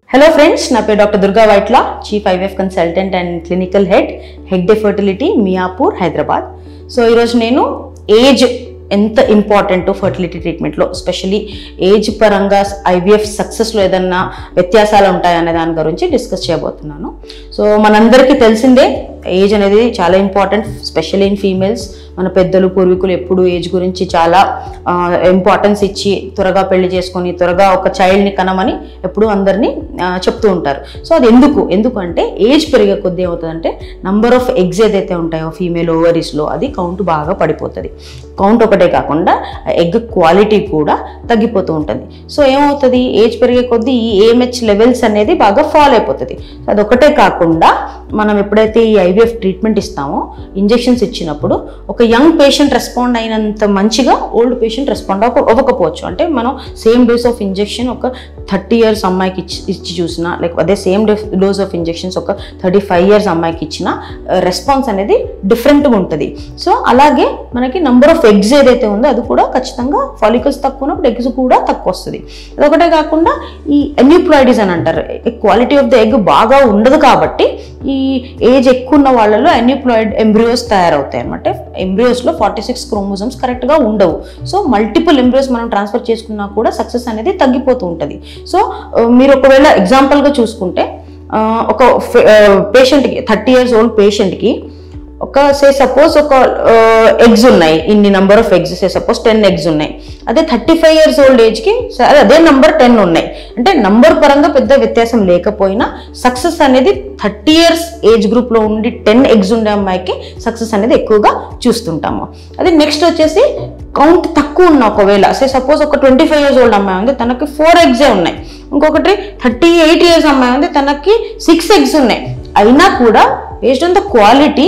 hello friends నా పేరు doctor Durga Vaitla chief IVF consultant and clinical head Hegde fertility Miyapur Hyderabad so ఈరోజు నేను ఏజ్ ఎంత ఇంపార్టెంట్ ఫర్టిలిటీ ట్రీట్మెంట్లో ఎస్పెషలీ ఏజ్ పరంగా ఐవీఎఫ్ సక్సెస్లో ఏదన్నా వ్యత్యాసాలు ఉంటాయనే దాని గురించి డిస్కస్ చేయబోతున్నాను సో మనందరికీ తెలిసిందే ఏజ్ అనేది చాలా ఇంపార్టెంట్ స్పెషల్లీ ఇన్ ఫీమేల్స్ మన పెద్దలు పూర్వీకులు ఎప్పుడు ఏజ్ గురించి చాలా ఇంపార్టెన్స్ ఇచ్చి త్వరగా పెళ్లి చేసుకొని త్వరగా ఒక చైల్డ్ని కనమని ఎప్పుడు అందరినీ ఆ, చెప్తూ ఉంటారు సో అది ఎందుకు ఎందుకు అంటే ఏజ్ పెరిగే కొద్దీ ఏమవుతుందంటే నంబర్ ఆఫ్ ఎగ్స్ ఏదైతే ఉంటాయో ఫీమేల్ ఓవరీస్లో అది కౌంట్ బాగా పడిపోతుంది కౌంట్ ఒకటే కాకుండా ఎగ్ క్వాలిటీ కూడా తగ్గిపోతూ ఉంటుంది సో ఏమవుతుంది ఏజ్ పెరిగే కొద్దీ ఈ ఏఎంహెచ్ లెవెల్స్ అనేది బాగా ఫాల్ అయిపోతుంది అది ఒకటే కాకుండా మనం ఎప్పుడైతే ఈ ఐవీఎఫ్ ట్రీట్మెంట్ ఇస్తామో ఇంజెక్షన్స్ ఇచ్చినప్పుడు ఒక యంగ్ పేషెంట్ రెస్పాండ్ అయినంత మంచిగా ఓల్డ్ పేషెంట్ రెస్పాండ్ అవ్వ అవ్వకపోవచ్చు అంటే మనం సేమ్ డోస్ ఆఫ్ ఇంజెక్షన్ ఒక థర్టీ ఇయర్స్ అమ్మాయికి ఇచ్చి ఇచ్చి చూసినా లైక్ అదే సేమ్ డోస్ ఆఫ్ ఇంజెక్షన్స్ ఒక థర్టీ ఫైవ్ ఇయర్స్ అమ్మాయికి ఇచ్చిన రెస్పాన్స్ అనేది డిఫరెంట్గా ఉంటుంది సో అలాగే మనకి నంబర్ ఆఫ్ ఎగ్స్ ఏదైతే ఉందో అది కూడా ఖచ్చితంగా ఫాలికల్స్ తక్కువ ఉన్నప్పుడు ఎగ్స్ కూడా తక్కువ వస్తుంది అదొకటే కాకుండా ఈ ఎన్యూప్లాయిడీస్ అని అంటారు క్వాలిటీ ఆఫ్ ద ఎగ్ బాగా ఉండదు కాబట్టి ఈ ఏజ్ ఎక్కువ ఉన్న వాళ్ళలో ఎన్యూప్లాయిడ్ ఎంబ్రియోస్ తయారవుతాయి అనమాట ఎంబ్రియోస్లో ఫార్టీ సిక్స్ క్రోమోజమ్స్ కరెక్ట్గా ఉండవు సో మల్టిపుల్ ఎంబ్రియోస్ మనం ట్రాన్స్ఫర్ చేసుకున్నా కూడా సక్సెస్ అనేది తగ్గిపోతూ ఉంటుంది సో ఆ, మీరు ఒకవేళ ఎగ్జాంపుల్గా చూసుకుంటే ఆ, ఒక పేషెంట్కి థర్టీ ఇయర్స్ ఓల్డ్ పేషెంట్కి ఒక సే సపోజ్ ఒక ఎగ్స్ ఉన్నాయి ఇన్ని number of eggs say suppose ten eggs ఉన్నాయి అదే థర్టీ ఫైవ్ ఇయర్స్ ఓల్డ్ ఏజ్కి సరే అదే నంబర్ టెన్ ఉన్నాయి అంటే నంబర్ పరంగా పెద్ద వ్యత్యాసం లేకపోయినా సక్సెస్ అనేది థర్టీ ఇయర్స్ ఏజ్ గ్రూప్లో ఉండి టెన్ ఎగ్స్ ఉండే అమ్మాయికి సక్సెస్ అనేది ఎక్కువగా చూస్తుంటాము అదే నెక్స్ట్ వచ్చేసి కౌంట్ తక్కువ ఉన్న ఒకవేళ సే సపోజ్ ఒక ట్వంటీ ఫైవ్ ఇయర్స్ ఓల్డ్ అమ్మాయి ఉంది తనకి ఫోర్ ఎగ్సే ఉన్నాయి ఇంకొకటి థర్టీ ఎయిట్ ఇయర్స్ అమ్మాయి ఉంది తనకి సిక్స్ ఎగ్స్ ఉన్నాయి అయినా కూడా బేస్డ్ ఆన్ ద క్వాలిటీ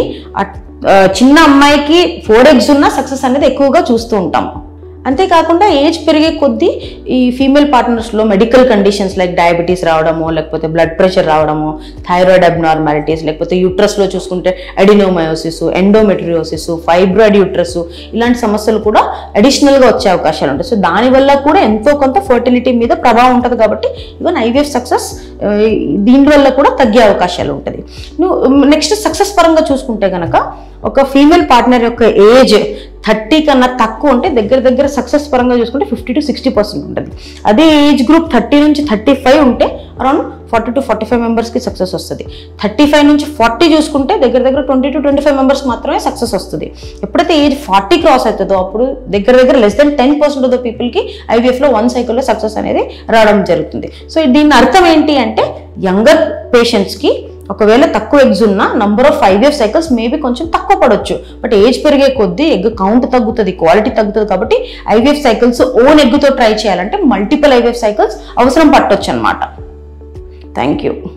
చిన్న అమ్మాయికి ఫోర్ ఎగ్స్ ఉన్న సక్సెస్ అనేది ఎక్కువగా చూస్తూ ఉంటాం అంతేకాకుండా ఏజ్ పెరిగే కొద్దీ ఈ ఫీమేల్ పార్ట్నర్స్లో మెడికల్ కండిషన్స్ లైక్ డయాబెటీస్ రావడము లేకపోతే బ్లడ్ ప్రెషర్ రావడము థైరాయిడ్ అబ్నార్మాలిటీస్ లేకపోతే యూట్రస్లో చూసుకుంటే ఎడినోమయోసిస్ ఎండోమెట్రియోసిస్ ఫైబ్రాయిడ్ యూట్రస్ ఇలాంటి సమస్యలు కూడా అడిషనల్గా వచ్చే అవకాశాలు ఉంటాయి సో దానివల్ల కూడా ఎంతో కొంత ఫర్టిలిటీ మీద ప్రభావం ఉంటుంది కాబట్టి ఈవెన్ ఐవీఎఫ్ సక్సెస్ దీనివల్ల కూడా తగ్గే అవకాశాలు ఉంటుంది నువ్వు నెక్స్ట్ సక్సెస్ పరంగా చూసుకుంటే కనుక ఒక ఫీమేల్ పార్ట్నర్ యొక్క ఏజ్ థర్టీ కన్నా తక్కువ ఉంటే దగ్గర దగ్గర సక్సెస్ పరంగా చూసుకుంటే ఫిఫ్టీ టు సిక్స్టీ పర్సెంట్ ఉంటుంది అదే ఏజ్ గ్రూప్ థర్టీ నుంచి థర్టీ ఫైవ్ ఉంటే around forty to forty five మెంబర్స్కి సక్సెస్ వస్తుంది థర్టీ ఫైవ్ నుంచి ఫార్టీ చూసుకుంటే దగ్గర దగ్గర twenty to twenty five members మాత్రమే సక్సెస్ వస్తుంది ఎప్పుడైతే ఏజ్ ఫార్టీ క్రాస్ అవుతుందో అప్పుడు దగ్గర దగ్గర less than ten percent of the పీపుల్కి ఐవీఎఫ్లో వన్ సైకిల్లో సక్సెస్ అనేది రావడం జరుగుతుంది సో దీని అర్థం ఏంటి అంటే యంగర్ పేషెంట్స్కి ఒకవేళ తక్కువ ఎగ్స్ ఉన్న number of five year cycles maybe కొంచెం తక్కువ పడవచ్చు బట్ ఏజ్ పెరిగే కొద్దీ ఎగ్ కౌంట్ తగ్గుతుంది క్వాలిటీ తగ్గుతుంది కాబట్టి ఐవీఎఫ్ సైకిల్స్ ఓన్ ఎగ్తో ట్రై చేయాలంటే మల్టిపుల్ ఐవీఎఫ్ సైకిల్స్ అవసరం పట్టొచ్చు అనమాట థ్యాంక్ యూ